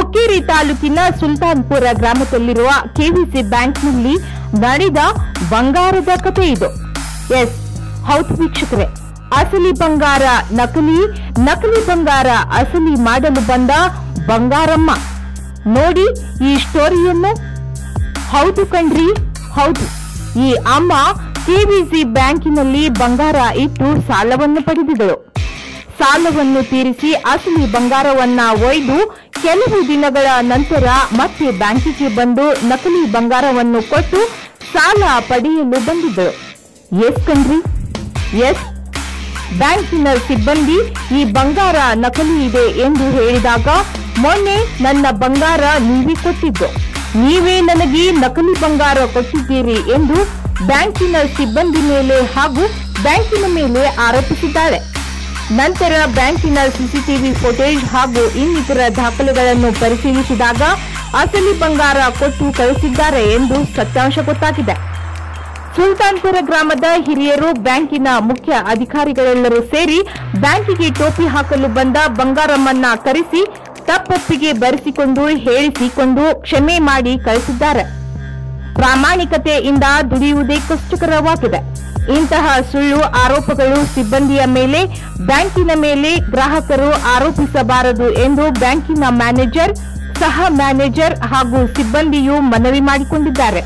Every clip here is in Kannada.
ಹುಕ್ಕೇರಿ ತಾಲೂಕಿನ ಸುಲ್ತಾನ್ಪುರ ಗ್ರಾಮದಲ್ಲಿರುವ ಕೆವಿಸಿ ಬ್ಯಾಂಕ್ನಲ್ಲಿ ನಡೆದ ಬಂಗಾರದ ಕಥೆ ಇದು ಎಸ್ ಹೌದು ವೀಕ್ಷಕರೇ ಅಸಲಿ ಬಂಗಾರ ನಕಲಿ ನಕಲಿ ಬಂಗಾರ ಅಸಲಿ ಮಾಡಲು ಬಂದ ಬಂಗಾರಮ್ಮ ನೋಡಿ ಈ ಸ್ಟೋರಿಯನ್ನು ಹೌದು ಕಣ್ರಿ ಹೌದು ಈ ಅಮ್ಮ ಕೆವಿಸಿ ಬ್ಯಾಂಕಿನಲ್ಲಿ ಬಂಗಾರ ಇಟ್ಟು ಸಾಲವನ್ನು ಪಡೆದಿದ್ದಳು ಸಾಲವನ್ನು ತೀರಿಸಿ ಅಸಲಿ ಬಂಗಾರವನ್ನ ಒಯ್ದು ಕೆಲವು ದಿನಗಳ ನಂತರ ಮತ್ತೆ ಬ್ಯಾಂಕಿಗೆ ಬಂದು ನಕಲಿ ಬಂಗಾರವನ್ನು ಕೊಟ್ಟು ಸಾಲ ಪಡೆಯಲು ಬಂದಿದ್ದಳು ಎಸ್ ಕಣ್ರಿ ಎಸ್ ಬ್ಯಾಂಕಿನ ಸಿಬ್ಬಂದಿ ಈ ಬಂಗಾರ ನಕಲಿ ಇದೆ ಎಂದು ಹೇಳಿದಾಗ ಮೊನ್ನೆ ನನ್ನ ಬಂಗಾರ ನೀವೇ ಕೊಟ್ಟಿದ್ದು ನೀವೇ ನನಗೆ ನಕಲಿ ಬಂಗಾರ ಕೊಟ್ಟಿದ್ದೀರಿ ಎಂದು ಬ್ಯಾಂಕಿನ ಸಿಬ್ಬಂದಿ ಮೇಲೆ ಹಾಗೂ ಬ್ಯಾಂಕಿನ ಮೇಲೆ ಆರೋಪಿಸಿದ್ದಾಳೆ ನಂತರ ಬ್ಯಾಂಕಿನ ಸಿಸಿಟಿವಿ ಫುಟೇಜ್ ಹಾಗೂ ಇನ್ನಿತರ ದಾಖಲೆಗಳನ್ನು ಪರಿಶೀಲಿಸಿದಾಗ ಅಸಲಿ ಬಂಗಾರ ಕೊಟ್ಟು ಕಳಿಸಿದ್ದಾರೆ ಎಂದು ಸತ್ಯಾಂಶ ಗೊತ್ತಾಗಿದೆ ಸುಲ್ತಾನ್ಪುರ ಗ್ರಾಮದ ಹಿರಿಯರು ಬ್ಯಾಂಕಿನ ಮುಖ್ಯ ಅಧಿಕಾರಿಗಳೆಲ್ಲರೂ ಸೇರಿ ಬ್ಯಾಂಕಿಗೆ ಟೋಪಿ ಹಾಕಲು ಬಂದ ಬಂಗಾರಮ್ಮನ್ನ ಕರೆಸಿ ತಪ್ಪೊಪ್ಪಿಗೆ ಬರೆಸಿಕೊಂಡು ಹೇಳಿಸಿಕೊಂಡು ಕ್ಷಮೆ ಮಾಡಿ ಕಳಿಸಿದ್ದಾರೆ ಪ್ರಾಮಾಣಿಕತೆಯಿಂದ ದುಡಿಯುವುದೇ ಕಷ್ಟಕರವಾಗಿದೆ ಇಂತಹ ಸುಳ್ಳು ಆರೋಪಗಳು ಸಿಬ್ಬಂದಿಯ ಮೇಲೆ ಬ್ಯಾಂಕಿನ ಮೇಲೆ ಗ್ರಾಹಕರು ಆರೋಪಿಸಬಾರದು ಎಂದು ಬ್ಯಾಂಕಿನ ಮ್ಯಾನೇಜರ್ ಸಹ ಮ್ಯಾನೇಜರ್ ಹಾಗೂ ಸಿಬ್ಬಂದಿಯು ಮನವಿ ಮಾಡಿಕೊಂಡಿದ್ದಾರೆ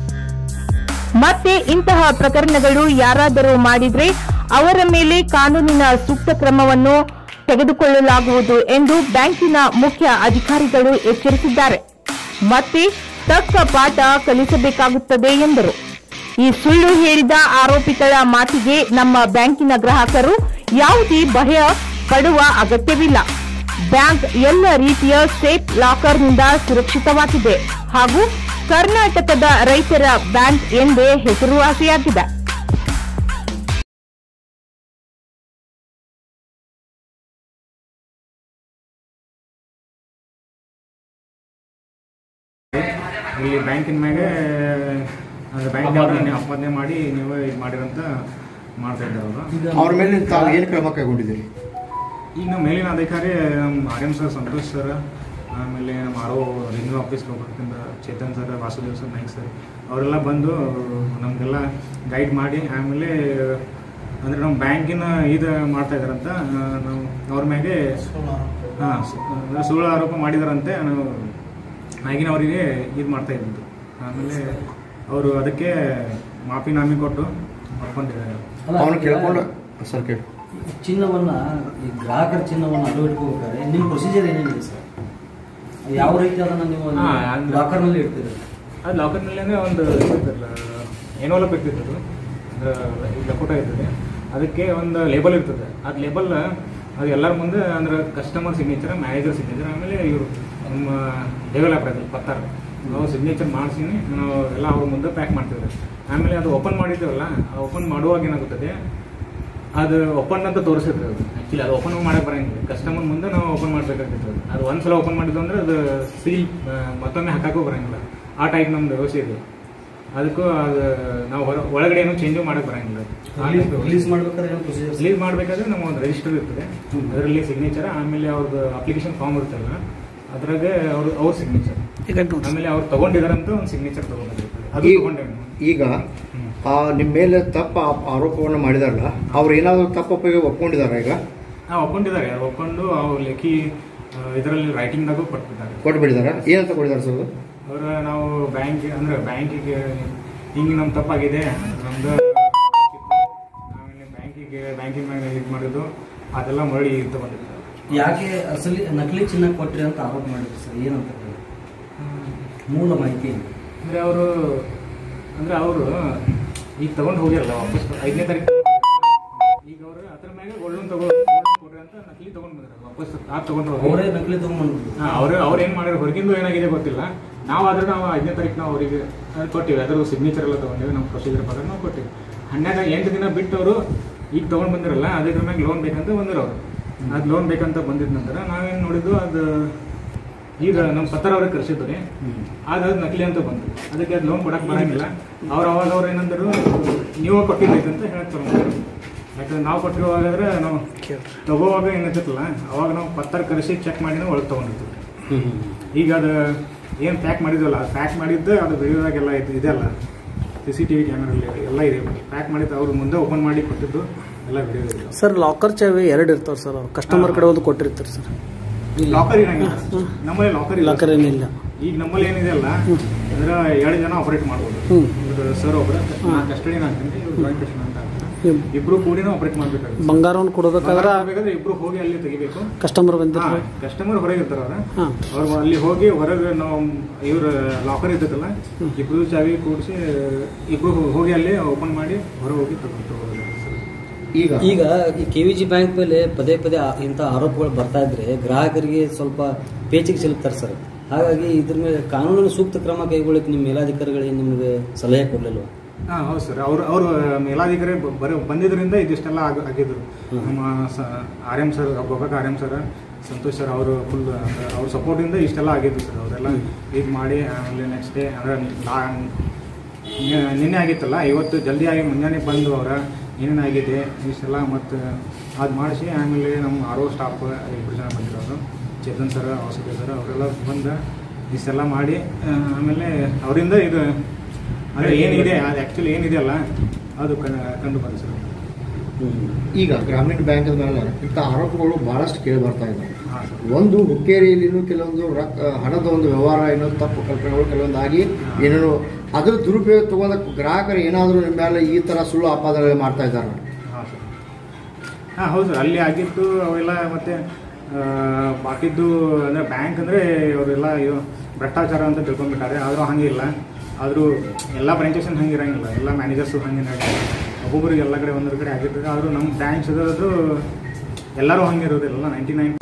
ಮತ್ತೆ ಇಂತಹ ಪ್ರಕರಣಗಳು ಯಾರಾದರೂ ಮಾಡಿದ್ರೆ ಅವರ ಮೇಲೆ ಕಾನೂನಿನ ಸೂಕ್ತ ಕ್ರಮವನ್ನು ತೆಗೆದುಕೊಳ್ಳಲಾಗುವುದು ಎಂದು ಬ್ಯಾಂಕಿನ ಮುಖ್ಯ ಅಧಿಕಾರಿಗಳು ಎಚ್ಚರಿಸಿದ್ದಾರೆ ಮತ್ತೆ ತಕ್ಕ ಪಾಠ ಕಲಿಸಬೇಕಾಗುತ್ತದೆ ಎಂದರು ಈ ಸುಳ್ಳು ಹೇಳಿದ ಆರೋಪಿಗಳ ಮಾತಿಗೆ ನಮ್ಮ ಬ್ಯಾಂಕಿನ ಗ್ರಾಹಕರು ಯಾವುದೇ ಭಯ ಪಡುವ ಅಗತ್ಯವಿಲ್ಲ ಬ್ಯಾಂಕ್ ಎಲ್ಲ ರೀತಿಯ ಸೇಫ್ ಲಾಕರ್ನಿಂದ ಸುರಕ್ಷಿತವಾಗಿದೆ ಹಾಗೂ ಕರ್ನಾಟಕದ ರೈತರ ಬ್ಯಾಂಕ್ ಎಂದೇ ಹೆಸರುವಾಸಿಯಾಗಿದೆ ಇಲ್ಲಿ ಬ್ಯಾಂಕಿನ ಮ್ಯಾಗೆ ಅದು ಬ್ಯಾಂಕ್ ನೀವು ಅಪ್ಪನೆ ಮಾಡಿ ನೀವು ಇದು ಮಾಡಿರಂತ ಮಾಡ್ತಾ ಇದ್ದೆ ಅವರು ಅವ್ರ ಮೇಲೆ ತಾವು ಏನು ಕ್ರಮ ಕೈಗೊಂಡಿದ್ದೀರಿ ಈಗ ನಮ್ಮ ಮೇಲಿನ ಅಧಿಕಾರಿ ನಮ್ಮ R M sir Santosh sir ಆಮೇಲೆ ನಮ್ಮ ಆರ್ ಒ ರೆವಿನ್ಯೂ ಆಫೀಸ್ ಹೋಗ್ಬೇಕಿಂದ Chetan sir Vasudev sir Naik sir ಅವರೆಲ್ಲ ಬಂದು ನಮಗೆಲ್ಲ ಗೈಡ್ ಮಾಡಿ ಆಮೇಲೆ ಅಂದರೆ ನಮ್ಮ ಬ್ಯಾಂಕಿನ ಇದು ಮಾಡ್ತಾ ಇದ್ದಾರಂತ ಆ, ನಾವು ಅವ್ರ ಮ್ಯಾಗೆ ಹಾಂ ಸುಳ್ಳು ಆರೋಪ ಮಾಡಿದಾರಂತೆ ನಾವು ಮ್ಯಾಗಿನ ಅವರಿಗೆ ಇದು ಮಾಡ್ತಾ ಇದ್ದಿದ್ದು ಆಮೇಲೆ ಅವರು ಅದಕ್ಕೆ ಮಾಫಿನಾಮಿ ಕೊಟ್ಟು ಮಾಡ್ಕೊಂಡಿದ್ದಾರೆ ಅವನು ಕೇಳ್ಕೊಂಡು ಸರ್ ಕೇಳಿ ಚಿನ್ನವನ್ನ ಈ ಗ್ರಾಹಕರ ಚಿನ್ನವನ್ನ ಅಡು ಇಟ್ಕೋಬೇಕಾದ್ರೆ ನಿಮ್ಮ ಪ್ರೊಸೀಜರ್ ಏನೇನಿದೆ ಸರ್ ಯಾವ ರೀತಿ ಅದನ್ನ ನೀವು ಹಾ, ಅಂದ್ರೆ- ಲಾಕರ್ನಲ್ಲಿ ಇಡ್ತೀರಿ ಅದು ಲಾಕರ್ನಲ್ಲೇ ಒಂದು ಏನೋಲಪ್ ಇರ್ತಿತ್ತು ಅಂದ್ರೆ ಈಗ ಲಕೋಟ ಇರ್ತದೆ ಅದಕ್ಕೆ ಒಂದು ಲೇಬಲ್ ಇರ್ತದೆ ಅದು ಲೇಬಲ್ ಅದು ಎಲ್ಲರ ಮುಂದೆ ಅಂದ್ರೆ ಕಸ್ಟಮರ್ ಸಿಗ್ನೇಚರ್ ಮ್ಯಾನೇಜರ್ ಸಿಗ್ನೇಚರ್ ಆಮೇಲೆ ಇವರು ನಮ್ಮ ಡೆವಲಪರ್ ಅದು ಪತ್ತಾರ ನಾವು ಸಿಗ್ನೇಚರ್ ಮಾಡಿಸಿ ನಾವು ಎಲ್ಲ ಅವ್ರ ಮುಂದೆ ಪ್ಯಾಕ್ ಮಾಡ್ತಿದ್ವಿ ಆಮೇಲೆ ಅದು ಓಪನ್ ಮಾಡಿದ್ದೇವಲ್ಲ ಆ ಓಪನ್ ಮಾಡುವಾಗ ಏನಾಗುತ್ತದೆ ಅದು ಓಪನ್ ಅಂತ ತೋರಿಸಿದ್ರು ಅದು ಆ್ಯಕ್ಚುಲಿ ಅದು ಓಪನ್ ಮಾಡಕ್ಕೆ ಬರಂಗಿಲ್ಲ ಕಸ್ಟಮರ್ ಮುಂದೆ ನಾವು ಓಪನ್ ಮಾಡಬೇಕಾಗಿತ್ತು ಅದು ಅದು ಒಂದ್ಸಲ ಓಪನ್ ಮಾಡಿದ್ದು ಅಂದ್ರೆ ಅದು ಸೀಲ್ ಮತ್ತೊಮ್ಮೆ ಹಾಕಕ್ಕೂ ಬರಂಗಿಲ್ಲ ಆ ಟೈಪ್ ನಮ್ದು ವ್ಯವಸ್ಥೆ ಇದೆ ಅದಕ್ಕೂ ಅದು ನಾವು ಹೊರ ಒಳಗಡೆ ಏನು ಚೇಂಜು ಮಾಡಕ್ಕೆ ಬರಂಗಿಲ್ಲ ರಿಲೀಸ್ ಮಾಡ್ಬೇಕಾದ್ರೆ ಏನು ಪ್ರೊಸೀಜರ್ ರಿಲೀಸ್ ಮಾಡಬೇಕಾದ್ರೆ ನಮ್ಮ ಒಂದು ರಿಜಿಸ್ಟರ್ ಇರ್ತದೆ ಅದರಲ್ಲಿ ಸಿಗ್ನೇಚರ್ ಆಮೇಲೆ ಅವ್ರದ್ದು ಅಪ್ಲಿಕೇಶನ್ ಫಾರ್ಮ್ ಇರ್ತಲ್ಲ ಅದ್ರಾಗೆ ಅವ್ರ ಅವ್ರ ಸಿಗ್ನೇಚರ್ ಆಮೇಲೆ ಅವ್ರು ತಗೊಂಡಿದಾರಂತ ಒಂದು ಸಿಗ್ನೇಚರ್ ತಗೊಂಡಿರ್ತಾರೆ ಅದು ಈ- ತಗೊಂಡೆ ಈಗ ಆ, ನಿಮ್ಮ ಮೇಲೆ ತಪ್ಪ ಆ- ಆರೋಪವನ್ನು ಮಾಡಿದಾರಲ್ಲ ಅವ್ರು ಏನಾದರೂ ತಪ್ಪೊಪ್ಪಿಗೆ ಒಪ್ಕೊಂಡಿದಾರ ಈಗ ನಾವು ಒಪ್ಕೊಂಡಿದ್ದಾರೆ ಅವ್ರು ಒಪ್ಕೊಂಡು ಅವ್ರು ಲೆಕ್ಕಿ ಇದರಲ್ಲಿ ರೈಟಿಂಗ್ದಾಗೂ ಕೊಟ್ಬಿದ್ದಾರೆ ಕೊಟ್ಬಿಟ್ಟಿದಾರ ಏನಂತ ಕೊಟ್ಟಿದ್ದಾರೆ ಸರ್ ಅದು? ಅವ್ರ ನಾವು ಬ್ಯಾಂಕ್ ಅಂದ್ರೆ ಬ್ಯಾಂಕಿಗೆ ಹಿಂಗೆ ನಮ್ಮ ತಪ್ಪಾಗಿದೆ ನಮ್ದು ಆಮೇಲೆ ಬ್ಯಾಂಕಿಗೆ ಬ್ಯಾಂಕಿಂಗ್ ಮ್ಯಾಗ ಇದು ಮಾಡಿದ್ದು ಅದೆಲ್ಲ ಮರಳಿ ತಗೊಂಡಿದ್ದಾರೆ ಯಾಕೆ ಅಸಲಿ ನಕಲಿ ಚಿನ್ನ ಕೊಟ್ರಿ ಅಂತ ಆರೋಪ ಮಾಡಿದ್ರು ಸರ್ ಏನಂತ ಹೇಳಿ ಮೂಲ ಮಾಹಿತಿ ಏನು? ಅಂದ್ರೆ ಅವರು ಅಂದ್ರೆ ಅವರು ಈಗ ತಗೊಂಡು ಹೋಗಿರಲ್ಲ ವಾಪಸ್ ಐದನೇ ತಾರೀಕು ಈಗ ಅವರು ಅದ್ರ ಮ್ಯಾಗ ಗೋಲ್ಡ್ ಲೋನ್ ತಗೋ gold loan ಕೊಡ್ರಿ ಅಂತ ನಕಲಿ ತಗೊಂಡ್ ಬಂದ್ರೆ ವಾಪಸ್ ಆ ತಗೊಂಡು ಹೋಗಿ ಅವರೇ ನಕಲಿ ತಗೊಂಡ್ಬಂದ್ರು ಹಾ, ಅವ್ರು ಅವ್ರು ಏನ್ ಮಾಡಿದ್ರು ಹೊರಗಿಂದು ಏನಾಗಿದೆ ಗೊತ್ತಿಲ್ಲ ನಾವು ಆದ್ರೆ ನಾವು ಐದನೇ ತಾರೀಕು ನಾವು ಅವರಿಗೆ ಅದು ಕೊಟ್ಟಿವಿ ಅದ್ರ ಸಿಗ್ನೇಚರ್ ಎಲ್ಲ ತಗೊಂಡಿವಿ ನಮ್ಮ ಪ್ರೊಸೀಜರ್ ಪ್ರಕಾರ ನಾವು ಕೊಟ್ಟಿವಿ ಹನ್ನೆರಡು ಎಂಟು ದಿನ ಬಿಟ್ಟು ಅವರು ಈಗ ತಗೊಂಡ್ ಬಂದಿರಲ್ಲ ಅದ್ರ ಮ್ಯಾಗ ಲೋನ್ ಬೇಕಂತ ಬಂದಿರೋ ಅವರು ಅದು ಲೋನ್ ಬೇಕಂತ ಬಂದಿದ ನಂತರ ನಾವೇನು ನೋಡಿದ್ದು ಅದು ಈಗ ನಮ್ಮ ಪತ್ರ ಅವ್ರಿಗೆ ಕರೆಸಿದ್ದು ರೀ ಅದು ಅದು ನಕಲಿ ಅಂತ ಬಂತು ಅದಕ್ಕೆ ಅದು ಲೋನ್ ಕೊಡಕ್ಕೆ ಬರಂಗಿಲ್ಲ ಅವ್ರು ಅವಾಗ ಅವ್ರು ಏನಂದ್ರು ನೀವು ಕೊಟ್ಟಿದ್ದೈತೆ ಅಂತ ಹೇಳಕ್ ತಗೊಂಡ್ರು ಯಾಕಂದ್ರೆ ನಾವು ಕೊಟ್ಟಿರುವಾಗಾದ್ರೆ ನಾವು ತಗೋವಾಗ ಏನಿರ್ತೈತಲ್ಲ ಅವಾಗ ನಾವು ಪತ್ರ ಕರೆಸಿ ಚೆಕ್ ಮಾಡಿ ಒಳಗೆ ತೊಗೊಂಡಿರ್ತೀವಿ ಈಗ ಅದು ಏನು ಪ್ಯಾಕ್ ಮಾಡಿದ್ವಲ್ಲ ಅದು ಪ್ಯಾಕ್ ಮಾಡಿದ್ದು ಅದು ವಿಡಿಯೋದಾಗೆಲ್ಲ ಇದು ಇದೆಲ್ಲ ಸಿ ಸಿ ಟಿ ವಿ ಕ್ಯಾಮ್ರಲ್ಲಿ ಎಲ್ಲ ಇದೆ ಪ್ಯಾಕ್ ಮಾಡಿದ್ದು ಅವ್ರು ಮುಂದೆ ಓಪನ್ ಮಾಡಿ ಕೊಟ್ಟಿದ್ದು ಎಲ್ಲ ವಿಡಿಯೋ ಇದೆ ಸರ್ ಲಾಕರ್ ಚಾವಿ ಎರಡು ಇರ್ತಾವೆ ಸರ್ ಅವ್ರು ಕಸ್ಟಮರ್ ಕಡೆ ಒಂದು ಕೊಟ್ಟಿರ್ತಾರೆ ಸರ್ ಲಾಕರ್ ಇರಂಗಿಲ್ಲ ನಮ್ಮಲ್ಲಿ ಲಾಕರ್ ಇಲ್ಲ ಲಾಕರ್ ಏನಿಲ್ಲ ಈಗ ನಮ್ಮಲ್ಲಿ ಏನಿದೆ ಅಲ್ಲ ಅಂದ್ರೆ ಎರಡು ಜನ ಆಪರೇಟ್ ಮಾಡ್ಬೋದು ಹ್ಮ್. ಸರ್ ಒಬ್ಬರು ನಾ ಕಸ್ಟಡಿನ ಆಗ್ತೀನಿ ಇವ್ರು ಜಾಯಿಂಟ್ ಕಸ್ಟಡಿ ಅಂತ ಆಗ್ತಾರೆ ಹ್ಮ್. ಇಬ್ರು ಕೂಡಿನೂ ಆಪರೇಟ್ ಮಾಡ್ಬೇಕಾಗುತ್ತೆ ಬಂಗಾರವನ್ನು ಕೊಡಬೇಕಾದ್ರೆ ಬೇಕಾದ್ರೆ ಇಬ್ರು ಹೋಗಿ ಅಲ್ಲಿ ತೆಗಿಬೇಕು ಕಸ್ಟಮರ್ ಬಂದಿರ್ತಾರೆ ಕಸ್ಟಮರ್ ಹೊರಗೆ ಇರ್ತಾರ ಅವ್ರ ಹಾಂ ಅವ್ರು ಅಲ್ಲಿ ಹೋಗಿ ಹೊರಗೆ ನಾವು ಇವ್ರ ಲಾಕರ್ ಇದ್ದಕ್ಕಲ್ಲ ಇಬ್ರು ಚಾವಿ ಕೂಡಿಸಿ ಇಬ್ರು ಹೋಗಿ ಅಲ್ಲಿ ಓಪನ್ ಮಾಡಿ ಹೊರಗೆ ಹೋಗಿ ತಗೊಂಡು ತಗೊಳ್ಳೋದು ಸರ್. ಈಗ ಈಗ ಈ ಕೆ ವಿ ಜಿ ಬ್ಯಾಂಕ್ ಮೇಲೆ ಪದೇ ಪದೇ ಆ- ಇಂಥ ಆರೋಪಗಳು ಬರ್ತಾ ಇದ್ರೆ ಗ್ರಾಹಕರಿಗೆ ಸ್ವಲ್ಪ ಪೇಚಿಗೆ ಸಿಲುಕ್ತಾರೆ ಸರ್ ಹಾಗಾಗಿ ಇದ್ರ ಮೇಲೆ ಕಾನೂನಿನ ಸೂಕ್ತ ಕ್ರಮ ಕೈಗೊಳ್ಳಕ್ಕೆ ನಿಮ್ಮ ಮೇಲಾಧಿಕಾರಿಗಳಿಗೆ ನಿಮಗೆ ಸಲಹೆ ಕೊಡಲಿಲ್ವ ಹಾ ಹೌದು ಸರ್ ಅವ್ರು ಅವ್ರು ಮೇಲಾಧಿಕಾರಿ ಬ- ಬರ ಬಂದಿದ್ರಿಂದ ಇದಿಷ್ಟೆಲ್ಲ ಆಗ ಆಗಿದ್ರು ನಮ್ಮ R M sir Gokak R M sir Santosh sir ಅವರು ಫುಲ್ ಅವ್ರ ಸಪೋರ್ಟಿಂದ ಇಷ್ಟೆಲ್ಲ ಆಗಿದ್ದು ಸರ್ ಅವರೆಲ್ಲ ಇದು ಮಾಡಿ ಆಮೇಲೆ ನೆಕ್ಸ್ಟ್ ಡೇ ಅಂದ್ರೆ ನಾ- ನಿ- ನಿನ್ನೆ ಆಗಿತ್ತಲ್ಲ ಇವತ್ತು ಜಲ್ದಿ ಆಗಿ ಮುಂಜಾನೆ ಬಂದು ಅವರ ಏನೇನು ಆಗಿದೆ ಇಷ್ಟೆಲ್ಲ ಮತ್ತು ಅದು ಮಾಡಿಸಿ ಆಮೇಲೆ ನಮ್ಮ ಆರ್ ಓ ಸ್ಟಾಫ್ ಇಬ್ಬರು ಜನ ಬಂದಿರೋರು ಚೇತನ್ ಸರ್ ವಾಸುದೇವ್ ಸರ್ ಅವರೆಲ್ಲ ಬಂದು ಇಷ್ಟೆಲ್ಲ ಮಾಡಿ ಆ, ಆಮೇಲೆ ಅವರಿಂದ ಇದು ಅಂದರೆ ಏನಿದೆ ಅದು ಆ್ಯಕ್ಚುಲಿ ಏನಿದೆ ಅಲ್ಲ ಅದು ಕ- ಕಂಡು ಬಂತು ಸರ್ ಈಗ ಗ್ರಾಮೀಣ ಬ್ಯಾಂಕ್ ಮೇಲೆ ಇಂಥ ಆರೋಪಗಳು ಬಹಳಷ್ಟು ಕೇಳಿ ಬರ್ತಾ ಇದ್ದಾವೆ ಹಾಂ ಸರ್ ಒಂದು ಹುಕ್ಕೇರಿಯಲ್ಲಿನೂ ಕೆಲವೊಂದು ರೊಕ್ಕ ಹಣದ ಒಂದು ವ್ಯವಹಾರ ಏನೋ ತಪ್ಪು ಕಲ್ಪನೆಗಳು ಕೆಲವೊಂದು ಆಗಿ ಏನೇನೋ ಅದ್ರ ದುರುಪಯೋಗ ತಗೊಂಡ ಗ್ರಾಹಕರು ಏನಾದರೂ ನಿಮ್ಮ ಮೇಲೆ ಈ ಥರ ಸುಳ್ಳು ಆಪಾದನೆ ಮಾಡ್ತಾ ಇದ್ದಾರೆ ಹಾಂ ಸರ್ ಹಾಂ ಹೌದು ಸರ್ ಅಲ್ಲಿ ಆಗಿದ್ದು ಅವೆಲ್ಲ ಮತ್ತೆ ಆ, ಬಾಕಿದ್ದು ಅಂದರೆ ಬ್ಯಾಂಕ್ ಅಂದರೆ ಅವರೆಲ್ಲ ಇದು ಭ್ರಷ್ಟಾಚಾರ ಅಂತ ತಿಳ್ಕೊಂಡ್ಬಿಟ್ಟಾರೆ ಆದರೂ ಹಂಗೆ ಇಲ್ಲ ಆದರೂ ಎಲ್ಲ ಬ್ರಾಂಚಸ್ ಹಂಗೆ ಇರಂಗಿಲ್ಲ ಎಲ್ಲ ಮ್ಯಾನೇಜರ್ಸು ಹಂಗೆ ಒಬ್ಬೊಬ್ಬರಿಗೆ ಎಲ್ಲ ಕಡೆ ಒಂದೊಂದು ಕಡೆ ಆಗಿರ್ತದೆ ಆದರೂ ನಮ್ಮ ಬ್ರಾಂಚ್ ಇರೋದು ಎಲ್ಲರೂ ಹಂಗೆ ಇರೋದಿಲ್ಲ ನೈಂಟಿ ನೈನ್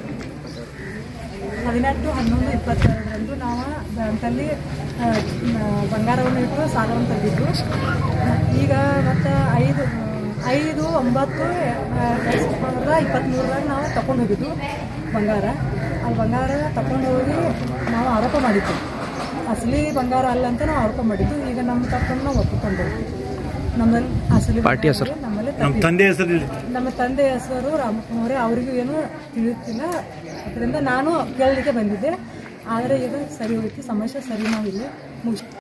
ಹದಿನೆಂಟು ಹನ್ನೊಂದು ಇಪ್ಪತ್ತೆರಡರಂದು ನಾವು ಬ್ಯಾಂಕಲ್ಲಿ ಆ, ನ- ಬಂಗಾರವನ್ನು ಇಟ್ಟು ಸಾಲವನ್ನು ತೆಗೆದಿದ್ದು ಈಗ ಮತ್ತು ಐದು ಐದು ಒಂಬತ್ತು ಎರಡು ಸಾವಿರದ ಇಪ್ಪತ್ತ್ಮೂರರಾಗ ನಾವು ತಗೊಂಡು ಹೋಗಿದ್ದು ಬಂಗಾರ ಅಲ್ಲಿ ಬಂಗಾರ ತಗೊಂಡು ಹೋಗಿ ನಾವು ಆರೋಪ ಮಾಡಿದ್ದು ಅಸಲಿ ಬಂಗಾರ ಅಲ್ಲ ಅಂತ ನಾವು ಆರೋಪ ಮಾಡಿದ್ದು ಈಗ ನಮ್ಮ ತಪ್ಪನ್ನು ನಾವು ಒಪ್ಪಿಕೊಂಡೇವೆ ನಮ್ಮಲ್ಲಿ ಅಸಲಿ ಪಾರ್ಟಿ ಹೆಸರು ನಮ್ಮಲ್ಲಿ ನಮ್ಮ ತಂದೆ ಹೆಸರು ನಮ್ಮ ತಂದೆ ಹೆಸರು ರಾಮಕುಮಾರಿ ಅವರಿಗೂ ಏನು ತಿಳಿಯುತ್ತಿಲ್ಲ ಅದರಿಂದ ನಾನು ಕೇಳಲಿಕ್ಕೆ ಬಂದಿದ್ದೆ ಆದರೆ ಈಗ ಸರಿ ಹೋಯ್ತು ಸಮಸ್ಯೆ ಸರಿ ನಾವಿಲ್ಲಿ ಮುಗಿಸ್